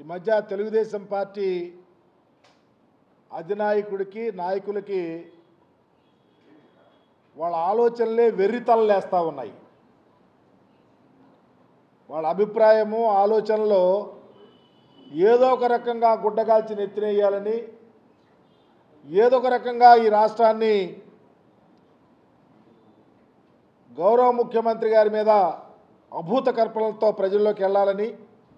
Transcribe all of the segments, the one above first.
ఈ మధ్య తెలుగుదేశం పార్టీ అధినాయకుడికి నాయకులకి వాళ్ళ ఆలోచనలే వెర్రితలలేస్తూ ఉన్నాయి వాళ్ళ అభిప్రాయము ఆలోచనలో ఏదో ఒక రకంగా గుడ్డగాల్చి నెత్తినేయాలని ఏదో ఒక రకంగా ఈ రాష్ట్రాన్ని గౌరవ ముఖ్యమంత్రి గారి మీద అభూత కల్పనలతో ప్రజల్లోకి వెళ్ళాలని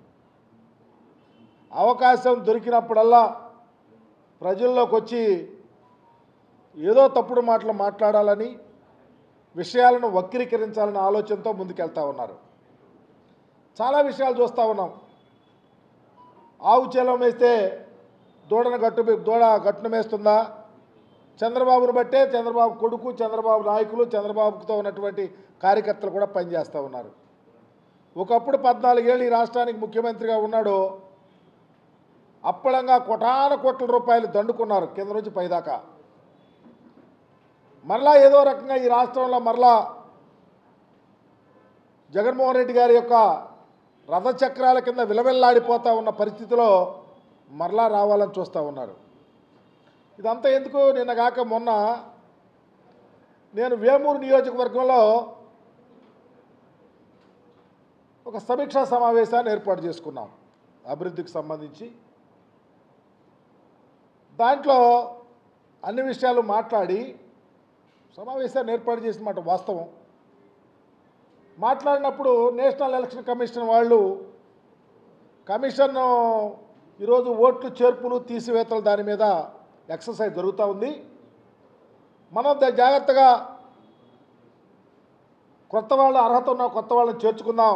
అవకాశం దొరికినప్పుడల్లా ప్రజల్లోకి వచ్చి ఏదో తప్పుడు మాటలు మాట్లాడాలని విషయాలను వక్రీకరించాలనే ఆలోచనతో ముందుకెళ్తా ఉన్నారు చాలా విషయాలు చూస్తూ ఉన్నాం ఆవు చేలం వేస్తే దూడను గట్టు దూడ గట్టును మేస్తుందా చంద్రబాబును బట్టే చంద్రబాబు కొడుకు చంద్రబాబు నాయకులు చంద్రబాబుతో ఉన్నటువంటి కార్యకర్తలు కూడా పనిచేస్తూ ఉన్నారు ఒకప్పుడు పద్నాలుగేళ్ళు ఈ రాష్ట్రానికి ముఖ్యమంత్రిగా ఉన్నాడు అప్పళంగా కోటాన కోట్ల రూపాయలు దండుకున్నారు కింద నుంచి పైదాకా మరలా ఏదో రకంగా ఈ రాష్ట్రంలో మరలా జగన్మోహన్ రెడ్డి గారి యొక్క రథచక్రాల కింద విలవిల్లాడిపోతూ ఉన్న పరిస్థితిలో మరలా రావాలని చూస్తూ ఉన్నారు ఇదంతా ఎందుకు నిన్న కాక మొన్న నేను వేమూరు నియోజకవర్గంలో ఒక సమీక్షా సమావేశాన్ని ఏర్పాటు చేసుకున్నాం అభివృద్ధికి సంబంధించి దాంట్లో అన్ని విషయాలు మాట్లాడి సమావేశాన్ని ఏర్పాటు చేసిన మాట వాస్తవం మాట్లాడినప్పుడు నేషనల్ ఎలక్షన్ కమిషన్ వాళ్ళు కమిషన్ ఈరోజు ఓట్లు చేర్పులు తీసివేతలు దాని మీద ఎక్సర్సైజ్ జరుగుతూ ఉంది మనం ద- జాగ్రత్తగా కొత్త వాళ్ళు అర్హత ఉన్న కొత్త వాళ్ళని చేర్చుకుందాం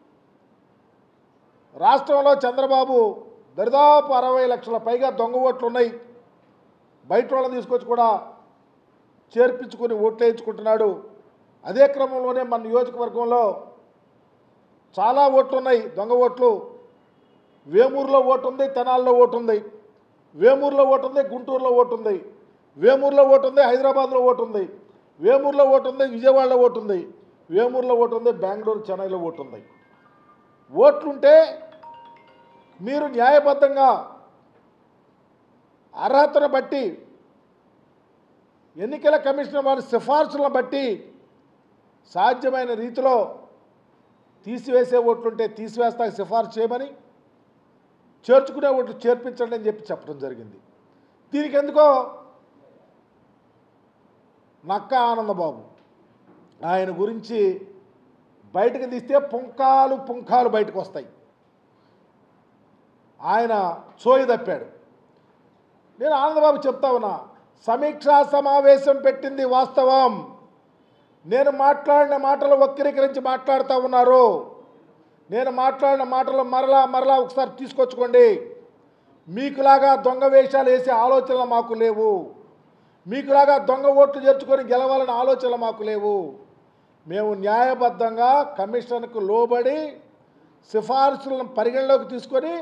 రాష్ట్రంలో చంద్రబాబు దరిదాపు అరవై లక్షల పైగా దొంగ ఓట్లు ఉన్నాయి బయట వాళ్ళని తీసుకొచ్చి కూడా చేర్పించుకొని ఓట్లు వేయించుకుంటున్నాడు అదే క్రమంలోనే మన నియోజకవర్గంలో చాలా ఓట్లు ఉన్నాయి దొంగ ఓట్లు వేమూరులో ఓటు ఉంది తెనాల్లో ఓటు ఉంది వేమూరులో ఓటు ఉంది గుంటూరులో ఓటు ఉంది వేమూరులో ఓటు ఉంది హైదరాబాద్లో ఓటు ఉంది వేమూరులో ఓటు ఉంది విజయవాడలో ఓటు ఉంది వేమూరులో ఓటు ఉంది బెంగళూరు చెన్నైలో ఓటు ఉంది ఓట్లుంటే మీరు న్యాయబద్ధంగా అర్హతను బట్టి ఎన్నికల కమిషన్ వారి సిఫార్సులను బట్టి సాధ్యమైన రీతిలో తీసివేసే ఓట్లుంటే తీసివేస్తా సిఫార్సు చేయమని చేర్చుకునే ఓట్లు చేర్పించండి అని చెప్పి చెప్పడం జరిగింది దీనికి ఎందుకో నక్క ఆనందబాబు ఆయన గురించి బయటకు తీస్తే పుంకాలు పుంకాలు బయటకు వస్తాయి ఆయన సోయి తప్పాడు నేను ఆనందబాబు చెప్తా ఉన్నా సమీక్షా సమావేశం పెట్టింది వాస్తవం నేను మాట్లాడిన మాటలు వక్రీకరించి మాట్లాడుతూ ఉన్నారు నేను మాట్లాడిన మాటలు మరలా మరలా ఒకసారి తీసుకొచ్చుకోండి మీకులాగా దొంగ వేషాలు వేసే ఆలోచనలు మాకు లేవు మీకులాగా దొంగ ఓట్లు చేర్చుకొని గెలవాలనే ఆలోచనలు మాకు లేవు మేము న్యాయబద్ధంగా కమిషన్కు లోబడి సిఫార్సులను పరిగణలోకి తీసుకొని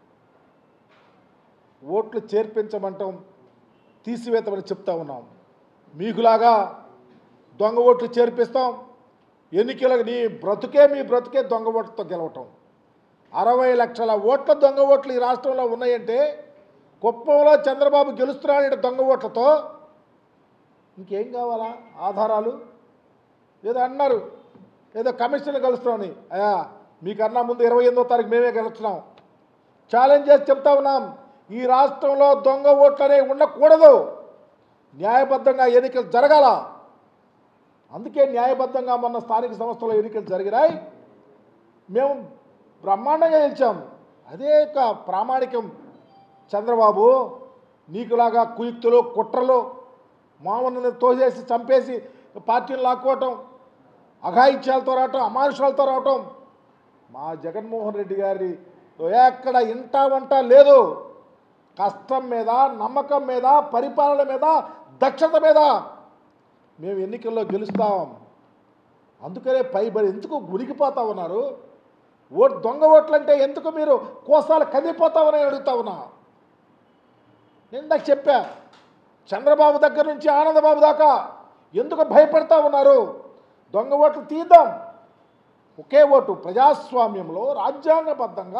ఓట్లు చేర్పించమంటాం తీసివేతమని చెప్తా ఉన్నాం మీకులాగా దొంగ ఓట్లు చేర్పిస్తాం ఎన్నికలకు నీ బ్రతుకే మీ బ్రతుకే దొంగ ఓట్లతో గెలవటం అరవై లక్షల ఓట్ల దొంగ ఓట్లు ఈ రాష్ట్రంలో ఉన్నాయంటే కుప్పంలో చంద్రబాబు గెలుస్తున్నాడంటే దొంగ ఓట్లతో ఇంకేం కావాలా ఆధారాలు ఏదో అన్నారు ఏదో కమిషన్ కలుస్తున్నామని అయ్యా మీకన్నా ముందు ఇరవై ఎనిమిదో తారీఖు మేమే గెలుస్తున్నాం ఛాలెంజ్ చేసి చెప్తా ఉన్నాం ఈ రాష్ట్రంలో దొంగ ఓట్లు అనేవి ఉండకూడదు న్యాయబద్ధంగా ఎన్నికలు జరగాల అందుకే న్యాయబద్ధంగా మొన్న స్థానిక సంస్థల ఎన్నికలు జరిగినాయి మేము బ్రహ్మాండంగా గెలిచాం అదే ఒక ప్రామాణికం చంద్రబాబు నీకులాగా కుయుక్తులు కుట్రలు మామూలు తోసేసి చంపేసి పార్టీలు లాక్కోవటం అఘాయిత్యాలతో రావటం అమానుషాలతో రావటం మా జగన్మోహన్ రెడ్డి గారి ఎక్కడ ఇంట వంట లేదు కష్టం మీద నమ్మకం మీద పరిపాలన మీద దక్షత మీద మేము ఎన్నికల్లో గెలుస్తాం అందుకనే పైబడి ఎందుకు గురికిపోతా ఉన్నారు ఓట్ దొంగ ఓట్లంటే ఎందుకు మీరు కోసాలు కదిలిపోతామని అడుగుతా ఉన్నా నేను ఇందాక చెప్పా చంద్రబాబు దగ్గర నుంచి ఆనందబాబు దాకా ఎందుకు భయపడతా ఉన్నారు దొంగ ఓట్లు తీద్దాం ఒకే ఓటు ప్రజాస్వామ్యంలో రాజ్యాంగబద్ధంగా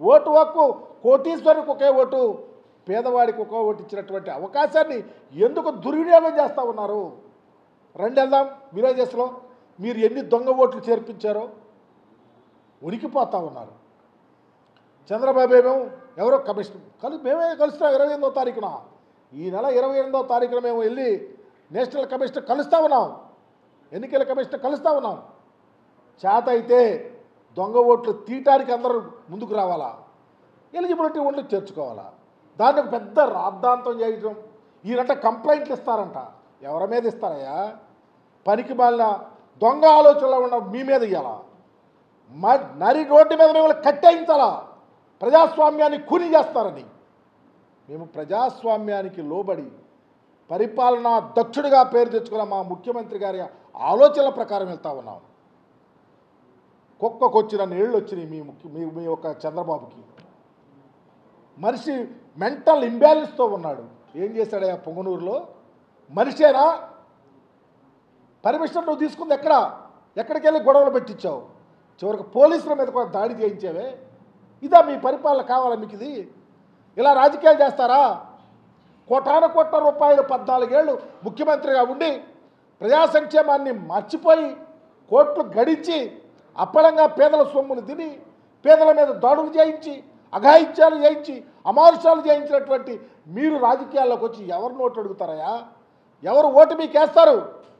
ఓటు హక్కు కోటీశ్వరునికి ఒకే ఓటు పేదవాడికి ఒకే ఓటు ఇచ్చినటువంటి అవకాశాన్ని ఎందుకు దుర్వినియోగం చేస్తూ ఉన్నారు రండి వెళ్దాం విలేజెస్లో మీరు ఎన్ని దొంగ ఓట్లు చేర్పించారో ఉనికిపోతా ఉన్నారు చంద్రబాబు ఏమో ఎవరో కమిషన్ కలి మేమే కలుస్తాం ఇరవై ఎనిమిదో తారీఖున ఈ నెల ఇరవై ఎనిమిదో తారీఖున మేము వెళ్ళి నేషనల్ కమిషన్ కలుస్తూ ఉన్నాం ఎన్నికల కమిషన్ కలుస్తూ ఉన్నాం చేత అయితే దొంగ ఓట్లు తీయటానికి అందరూ ముందుకు రావాలా ఎలిజిబిలిటీ ఓట్లు చేర్చుకోవాలా దాన్ని ఒక పెద్ద రాద్ధాంతం చేయడం ఈయనంట కంప్లైంట్లు ఇస్తారంట ఎవరి మీద ఇస్తారయ్యా పనికి మాలిన దొంగ ఆలోచనలో ఉన్న మీ మీద ఇవ్వాలా మ నరి రోడ్డు మీద మిమ్మల్ని కట్టేయించాలా ప్రజాస్వామ్యాన్ని కూని చేస్తారని మేము ప్రజాస్వామ్యానికి లోబడి పరిపాలనా దక్షుడిగా పేరు తెచ్చుకున్న మా ముఖ్యమంత్రి గారి ఆలోచనల ప్రకారం వెళ్తా ఉన్నాం కుక్కకు వచ్చిన నీళ్ళు వచ్చినాయి మీ ముఖ్య మీ మీ యొక్క చంద్రబాబుకి మనిషి మెంటల్ ఇంబ్యాలెన్స్తో ఉన్నాడు ఏం చేశాడయ్యా పొంగనూరులో మనిషేనా పర్మిషన్ నువ్వు తీసుకుంది ఎక్కడ ఎక్కడికి వెళ్ళి గొడవలు పెట్టించావు చివరికి పోలీసుల మీద కూడా దాడి చేయించావే ఇదా మీ పరిపాలన కావాలా మీకు ఇది ఇలా రాజకీయాలు చేస్తారా కోటాను కోట్ల రూపాయలు పద్నాలుగేళ్ళు ముఖ్యమంత్రిగా ఉండి ప్రజా సంక్షేమాన్ని మర్చిపోయి కోట్లు గడించి అప్పలంగా పేదల సొమ్మును తిని పేదల మీద దాడులు చేయించి అఘాయిత్యాలు చేయించి అమానుషాలు చేయించినటువంటి మీరు రాజకీయాల్లోకి వచ్చి ఎవరు నోటు అడుగుతారయ్యా ఎవరు ఓటు మీకు వేస్తారు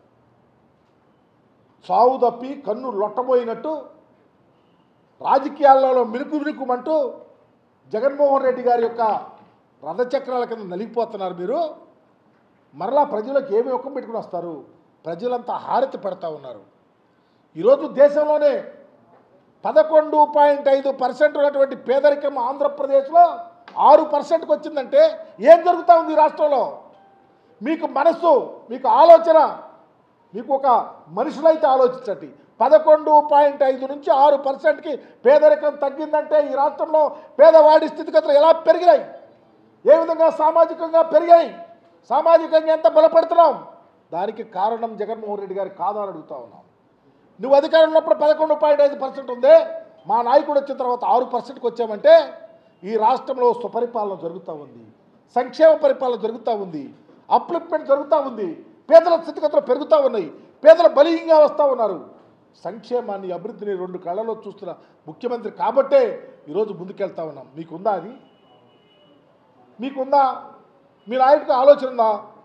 సావు తప్పి కన్ను లొట్టబోయినట్టు రాజకీయాలలో మినుకు మినుకుమంటూ జగన్మోహన్ రెడ్డి గారి యొక్క రథచక్రాల కింద నలిగిపోతున్నారు మీరు మరలా ప్రజలకు ఏమి ఒక్క పెట్టుకుని వస్తారు ప్రజలంతా హారతి పడతా ఉన్నారు ఈరోజు దేశంలోనే పదకొండు పాయింట్ ఐదు పర్సెంట్ ఉన్నటువంటి పేదరికం ఆంధ్రప్రదేశ్లో ఆరు పర్సెంట్కి వచ్చిందంటే ఏం జరుగుతూ ఉంది ఈ రాష్ట్రంలో మీకు మనస్సు మీకు ఆలోచన మీకు ఒక మనుషులైతే ఆలోచించండి పదకొండు పాయింట్ ఐదు నుంచి ఆరు పర్సెంట్కి పేదరికం తగ్గిందంటే ఈ రాష్ట్రంలో పేదవాడి స్థితిగతులు ఎలా పెరిగినాయి ఏ విధంగా సామాజికంగా పెరిగాయి సామాజికంగా ఎంత బలపడుతున్నాం దానికి కారణం జగన్మోహన్ రెడ్డి గారి కాదని అడుగుతా ఉన్నాం నువ్వు అధికారంలో ఉన్నప్పుడు పదకొండు పాయింట్ ఐదు పర్సెంట్ ఉంది మా నాయకుడు వచ్చిన తర్వాత ఆరు పర్సెంట్కి వచ్చామంటే ఈ రాష్ట్రంలో సుపరిపాలన జరుగుతూ ఉంది సంక్షేమ పరిపాలన జరుగుతూ ఉంది అప్లిప్మెంట్ జరుగుతూ ఉంది పేదల స్థితిగతులు పెరుగుతూ ఉన్నాయి పేదలు బలీయంగా వస్తూ ఉన్నారు సంక్షేమాన్ని అభివృద్ధిని రెండు కళ్ళలో చూస్తున్న ముఖ్యమంత్రి కాబట్టే ఈరోజు ముందుకెళ్తా ఉన్నాం మీకుందా అది మీకుందా మీ నాయకుడికి ఆలోచన ఉందా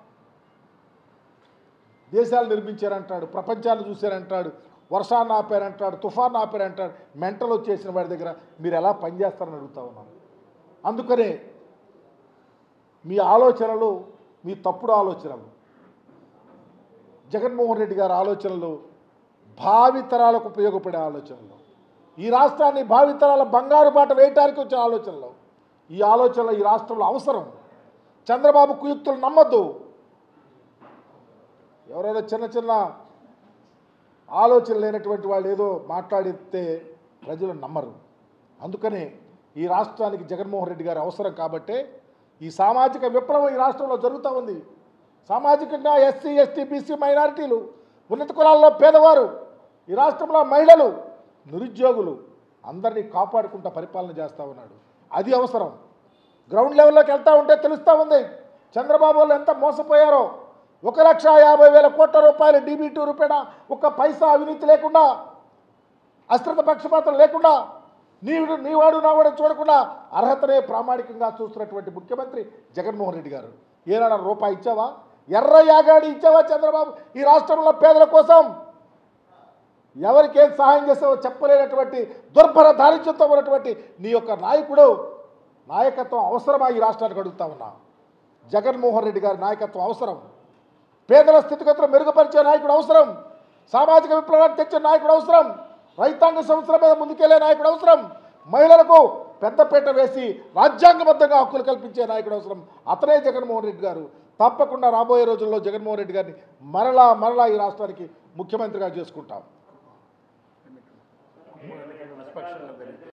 దేశాలు నిర్మించారంటాడు ప్రపంచాన్ని చూశారంటాడు వర్షాన్ని ఆపారంటాడు తుఫాన్ ఆపారంటాడు మెంటల్ వచ్చేసిన వాడి దగ్గర మీరు ఎలా పనిచేస్తారని అడుగుతా ఉన్నాను అందుకనే మీ ఆలోచనలు మీ తప్పుడు ఆలోచనలు జగన్మోహన్ రెడ్డి గారి ఆలోచనలు భావితరాలకు ఉపయోగపడే ఆలోచనలు ఈ రాష్ట్రాన్ని భావితరాల బంగారు బాట వేయటానికి వచ్చిన ఆలోచనలు ఈ ఆలోచనలు ఈ రాష్ట్రంలో అవసరం చంద్రబాబు కుయుక్తులు నమ్మద్దు ఎవరైనా చిన్న చిన్న ఆలోచన లేనటువంటి వాళ్ళు ఏదో మాట్లాడితే ప్రజలు నమ్మరు అందుకనే ఈ రాష్ట్రానికి జగన్మోహన్ రెడ్డి గారి అవసరం కాబట్టే ఈ సామాజిక విప్లవం ఈ రాష్ట్రంలో జరుగుతూ ఉంది సామాజికంగా ఎస్సీ ఎస్టీ బీసీ మైనారిటీలు ఉన్నత కులాల్లో పేదవారు ఈ రాష్ట్రంలో మహిళలు నిరుద్యోగులు అందరినీ కాపాడుకుంటా పరిపాలన చేస్తూ ఉన్నాడు అది అవసరం గ్రౌండ్ లెవెల్లోకి వెళ్తూ ఉంటే తెలుస్తూ ఉంది చంద్రబాబు వాళ్ళు ఎంత మోసపోయారో ఒక లక్ష యాభై వేల కోట్ల రూపాయలు డీబీటీ రూపేణా ఒక పైసా అవినీతి లేకుండా అశ్రద్ధ పక్షపాతం లేకుండా నీవుడు నీవాడు నావాడు చూడకుండా అర్హతనే ప్రామాణికంగా చూస్తున్నటువంటి ముఖ్యమంత్రి జగన్మోహన్ రెడ్డి గారు ఏనాడు రూపాయి ఇచ్చావా ఎర్ర యాగాడి ఇచ్చావా చంద్రబాబు ఈ రాష్ట్రంలో పేదల కోసం ఎవరికేం సహాయం చేసావో చెప్పలేనటువంటి దుర్భర దారిద్ర్యంతో ఉన్నటువంటి నీ యొక్క నాయకుడు నాయకత్వం అవసరమా ఈ రాష్ట్రానికి అడుగుతా ఉన్నా జగన్మోహన్ రెడ్డి గారి నాయకత్వం అవసరం పేదల స్థితిగతులు మెరుగుపరిచే నాయకుడు అవసరం సామాజిక విప్లవాన్ని తెచ్చే నాయకుడు అవసరం రైతాంగ సంస్థల మీద ముందుకెళ్లే నాయకుడు అవసరం మహిళలకు పెద్దపీట వేసి రాజ్యాంగబద్ధంగా హక్కులు కల్పించే నాయకుడు అవసరం అతనే జగన్మోహన్ రెడ్డి గారు తప్పకుండా రాబోయే రోజుల్లో జగన్మోహన్ రెడ్డి గారిని మరలా మరలా ఈ రాష్ట్రానికి ముఖ్యమంత్రిగా చేసుకుంటాం